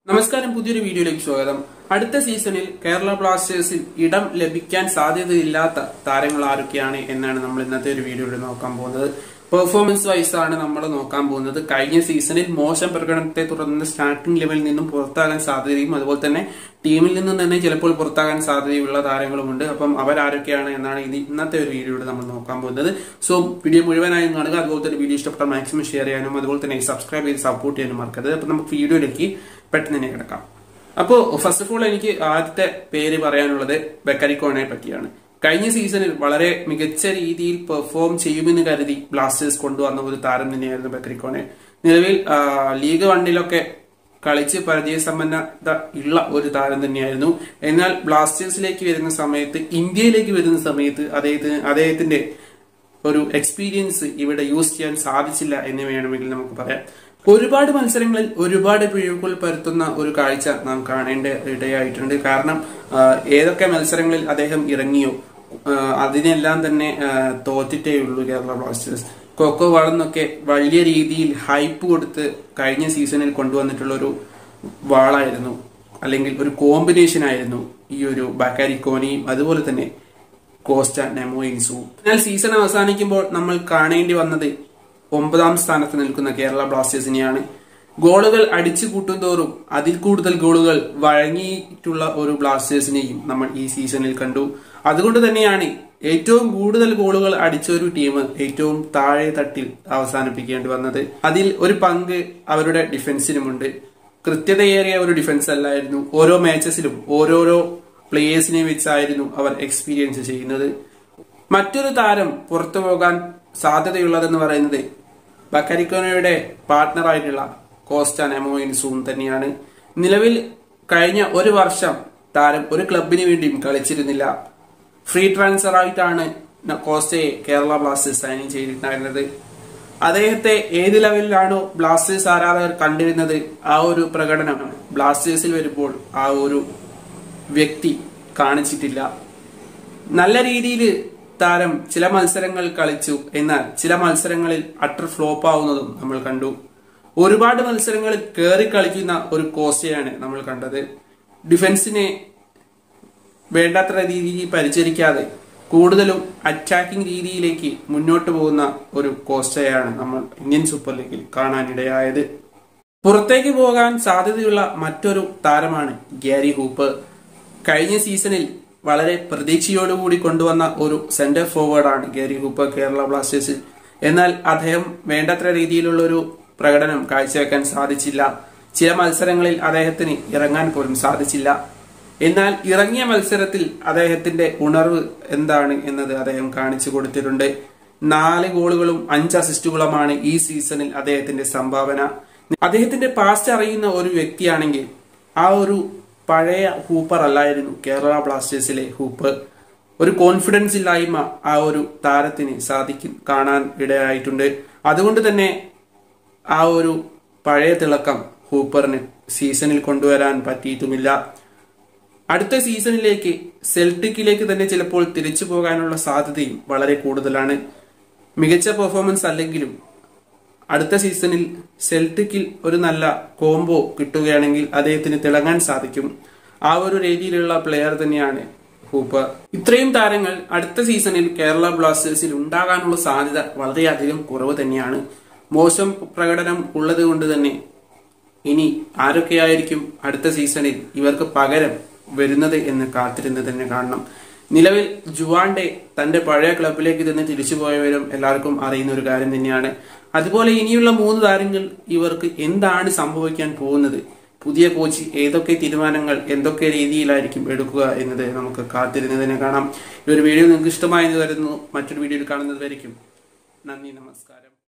നമസ്കാരം പുതിയൊരു വീഡിയോയിലേക്ക് സ്വാഗതം അടുത്ത സീസണിൽ കേരള ബ്ലാസ്റ്റേഴ്സിൽ ഇടം ലഭിക്കാൻ സാധ്യതയില്ലാത്ത താരങ്ങൾ ആരൊക്കെയാണ് എന്നാണ് നമ്മൾ ഇന്നത്തെ ഒരു വീഡിയോയിൽ നോക്കാൻ പോകുന്നത് പെർഫോമൻസ് വൈസ് ആണ് നമ്മൾ നോക്കാൻ പോകുന്നത് കഴിഞ്ഞ സീസണിൽ മോശം പ്രകടനത്തെ തുടർന്ന് സ്റ്റാർട്ടിംഗ് ലെവലിൽ നിന്നും പുറത്താകാൻ സാധ്യതയും അതുപോലെ തന്നെ ടീമിൽ നിന്നും തന്നെ ചിലപ്പോൾ പുറത്താകാൻ സാധ്യതയുള്ള താരങ്ങളുമുണ്ട് അപ്പം അവരാരൊക്കെയാണ് എന്നാണ് ഇത് ഇന്നത്തെ ഒരു വീഡിയോയിൽ നമ്മൾ നോക്കാൻ പോകുന്നത് സോ വീഡിയോ മുഴുവനായും കാണുക അതുപോലെ തന്നെ വീഡിയോ ഇഷ്ടപ്പെട്ടാൽ മാക്സിമം ഷെയർ ചെയ്യാനും അതുപോലെ തന്നെ സബ്സ്ക്രൈബ് ചെയ്ത് സപ്പോർട്ട് ചെയ്യാനും മറക്കരുത് അപ്പം നമുക്ക് വീഡിയോയിലേക്ക് പെട്ടെന്ന് തന്നെ കിടക്കാം അപ്പോൾ ഫസ്റ്റ് ഓഫ് ഓൾ എനിക്ക് ആദ്യത്തെ പേര് പറയാനുള്ളത് ബെക്കരിക്കോനെ പറ്റിയാണ് കഴിഞ്ഞ സീസണിൽ വളരെ മികച്ച രീതിയിൽ പെർഫോം ചെയ്യുമെന്ന് കരുതി ബ്ലാസ്റ്റേഴ്സ് കൊണ്ടുവന്ന ഒരു താരം തന്നെയായിരുന്നു ബെക്കരിക്കോനെ നിലവിൽ ആ, ലീഗ് വണ്ണിലൊക്കെ കളിച്ച് പരിചയസമ്പന്നത ഉള്ള ഒരു താരം തന്നെയായിരുന്നു എന്നാൽ ബ്ലാസ്റ്റേഴ്സിലേക്ക് വരുന്ന സമയത്ത് ഇന്ത്യയിലേക്ക് വരുന്ന സമയത്ത് അദ്ദേഹത്തിന് അദ്ദേഹത്തിന്റെ ഒരു എക്സ്പീരിയൻസ് ഇവിടെ യൂസ് ചെയ്യാൻ സാധിച്ചില്ല എന്ന് വേണമെങ്കിൽ നമുക്ക് പറയാം ഒരുപാട് മത്സരങ്ങളിൽ ഒരുപാട് പിഴവുകൾ പരത്തുന്ന ഒരു കാഴ്ച നാം കാണേണ്ട ഇടയായിട്ടുണ്ട് കാരണം ആ, ഏതൊക്കെ മത്സരങ്ങളിൽ അദ്ദേഹം ഇറങ്ങിയോ ആ, അതിനെല്ലാം തന്നെ ആ, തോറ്റിട്ടേ ഉള്ളൂ കേരള ബ്ലാസ്റ്റേഴ്സ് കൊക്കോ വളർന്നൊക്കെ വലിയ രീതിയിൽ ഹൈപ്പ് കൊടുത്ത് കഴിഞ്ഞ സീസണിൽ കൊണ്ടുവന്നിട്ടുള്ള ഒരു വാളായിരുന്നു അല്ലെങ്കിൽ ഒരു കോമ്പിനേഷൻ ആയിരുന്നു ഈ ഒരു ബക്കാരി കോനിയും അതുപോലെ തന്നെ കോസ്റ്റ നെമോയിൻസു എന്നാൽ സീസൺ അവസാനിക്കുമ്പോൾ നമ്മൾ കാണേണ്ടി വന്നത് ഒമ്പതാം സ്ഥാനത്ത് നിൽക്കുന്ന കേരള ബ്ലാസ്റ്റേഴ്സിനെയാണ് ഗോളുകൾ അടിച്ചു കൂട്ടുന്തോറും അതിൽ കൂടുതൽ ഗോളുകൾ വഴങ്ങിയിട്ടുള്ള ഒരു ബ്ലാസ്റ്റേഴ്സിനെയും നമ്മൾ ഈ സീസണിൽ കണ്ടു അതുകൊണ്ട് തന്നെയാണ് ഏറ്റവും കൂടുതൽ ഗോളുകൾ അടിച്ച ഒരു ടീം ഏറ്റവും താഴെ തട്ടിൽ അവസാനിപ്പിക്കേണ്ടി വന്നത് അതിൽ ഒരു പങ്ക് അവരുടെ ഡിഫൻസിനുമുണ്ട് കൃത്യതയേറിയ ഒരു ഡിഫൻസ് അല്ലായിരുന്നു ഓരോ മാച്ചസിലും ഓരോരോ പ്ലേയേഴ്സിനെ വെച്ചായിരുന്നു അവർ എക്സ്പീരിയൻസ് ചെയ്യുന്നത് മറ്റൊരു താരം പുറത്തു പോകാൻ സാധ്യതയുള്ളതെന്ന് പറയുന്നത് ബക്കരിക്കോനയുടെ പാർട്ട്ണറായിട്ടുള്ള കോസ്റ്റ നെമോയിൻസൂൺ തന്നെയാണ് നിലവിൽ കഴിഞ്ഞ ഒരു വർഷം താരം ഒരു ക്ലബിന് വേണ്ടിയും കളിച്ചിരുന്നില്ല ഫ്രീ ട്രാൻസ്ഫർ ആയിട്ടാണ് ന- കോസ്റ്റയെ കേരള ബ്ലാസ്റ്റേഴ്സ് സൈൻ ചെയ്തിട്ടുണ്ടായിരുന്നത് അദ്ദേഹത്തെ ഏത് ലെവലിലാണോ ബ്ലാസ്റ്റേഴ്സ് ആരാധകർ കണ്ടിരുന്നത് ആ ഒരു പ്രകടനം ബ്ലാസ്റ്റേഴ്സിൽ വരുമ്പോൾ ആ ഒരു വ്യക്തി കാണിച്ചിട്ടില്ല നല്ല രീതിയിൽ താരം ചില മത്സരങ്ങൾ കളിച്ചു എന്നാൽ ചില മത്സരങ്ങളിൽ അട്ടർ ഫ്ലോപ്പ് ആവുന്നതും നമ്മൾ കണ്ടു ഒരുപാട് മത്സരങ്ങളിൽ കയറി കളിക്കുന്ന ഒരു കോസ്റ്റയാണ് നമ്മൾ കണ്ടത് ഡിഫൻസിനെ വേണ്ടത്ര രീതിയിൽ പരിചരിക്കാതെ കൂടുതലും അറ്റാക്കിംഗ് രീതിയിലേക്ക് മുന്നോട്ട് പോകുന്ന ഒരു കോസ്റ്റയാണ് നമ്മൾ ഇന്ത്യൻ സൂപ്പർ ലീഗിൽ കാണാനിടയായത് പുറത്തേക്ക് പോകാൻ സാധ്യതയുള്ള മറ്റൊരു താരമാണ് ഗ്യാരി ഹൂപ്പ് കഴിഞ്ഞ സീസണിൽ വളരെ പ്രതീക്ഷയോടുകൂടി കൊണ്ടുവന്ന ഒരു സെന്റർ ഫോർവേഡാണ് ഗ്യാരി ഹൂപ്പ് കേരള ബ്ലാസ്റ്റേഴ്സിൽ എന്നാൽ അദ്ദേഹം വേണ്ടത്ര രീതിയിലുള്ള ഒരു പ്രകടനം കാഴ്ചവെക്കാൻ സാധിച്ചില്ല ചില മത്സരങ്ങളിൽ അദ്ദേഹത്തിന് ഇറങ്ങാൻ പോലും സാധിച്ചില്ല എന്നാൽ ഇറങ്ങിയ മത്സരത്തിൽ അദ്ദേഹത്തിന്റെ ഉണർവ് എന്താണ് എന്നത് അദ്ദേഹം കാണിച്ചു കൊടുത്തിട്ടുണ്ട് നാല് ഗോളുകളും അഞ്ച് അസിസ്റ്റുകളുമാണ് ഈ സീസണിൽ അദ്ദേഹത്തിന്റെ സംഭാവന അദ്ദേഹത്തിന്റെ പാസ്റ്റ് അറിയുന്ന ഒരു വ്യക്തിയാണെങ്കിൽ ആ ഒരു പഴയ ഹൂപ്പർ അല്ലായിരുന്നു കേരള ബ്ലാസ്റ്റേഴ്സിലെ ഹൂപ്പർ ഒരു കോൺഫിഡൻസ് ഇല്ലായ്മ ആ ഒരു താരത്തിന് സാധിക്കും കാണാൻ ഇടയായിട്ടുണ്ട് അതുകൊണ്ട് തന്നെ ആ ഒരു പഴയ തിളക്കം ഹൂപ്പറിന് സീസണിൽ കൊണ്ടുവരാൻ പറ്റിയിട്ടുമില്ല അടുത്ത സീസണിലേക്ക് സെൽട്ടിക്കിലേക്ക് തന്നെ ചിലപ്പോൾ തിരിച്ചു പോകാനുള്ള സാധ്യതയും വളരെ കൂടുതലാണ് മികച്ച പെർഫോമൻസ് അല്ലെങ്കിലും അടുത്ത സീസണിൽ സെൽട്ടിക്കിൽ ഒരു നല്ല കോംബോ കിട്ടുകയാണെങ്കിൽ അദ്ദേഹത്തിന് തിളങ്ങാൻ സാധിക്കും ആ ഒരു രീതിയിലുള്ള പ്ലെയർ തന്നെയാണ് ഹൂപ്പർ ഇത്രയും താരങ്ങൾ അടുത്ത സീസണിൽ കേരള ബ്ലാസ്റ്റേഴ്സിൽ ഉണ്ടാകാനുള്ള സാധ്യത വളരെയധികം കുറവ് തന്നെയാണ് മോശം പ്രകടനം ഉള്ളത് കൊണ്ട് തന്നെ ഇനി ആരൊക്കെയായിരിക്കും അടുത്ത സീസണിൽ ഇവർക്ക് പകരം വരുന്നത് എന്ന് കാത്തിരുന്ന് തന്നെ കാണണം നിലവിൽ ജുവാൻഡെ തന്റെ പഴയ ക്ലബിലേക്ക് തന്നെ തിരിച്ചുപോയവരും എല്ലാവർക്കും അറിയുന്ന ഒരു കാര്യം തന്നെയാണ് അതുപോലെ ഇനിയുള്ള മൂന്ന് താരങ്ങൾ ഇവർക്ക് എന്താണ് സംഭവിക്കാൻ പോകുന്നത് പുതിയ കോച്ച് ഏതൊക്കെ തീരുമാനങ്ങൾ എന്തൊക്കെ രീതിയിലായിരിക്കും എടുക്കുക എന്നത് നമുക്ക് കാത്തിരുന്ന് തന്നെ കാണാം ഈ ഒരു വീഡിയോ നിങ്ങൾക്ക് ഇഷ്ടമായെന്ന് വരുന്നു മറ്റൊരു വീഡിയോയിൽ കാണുന്നത് വരയ്ക്കും നന്ദി നമസ്കാരം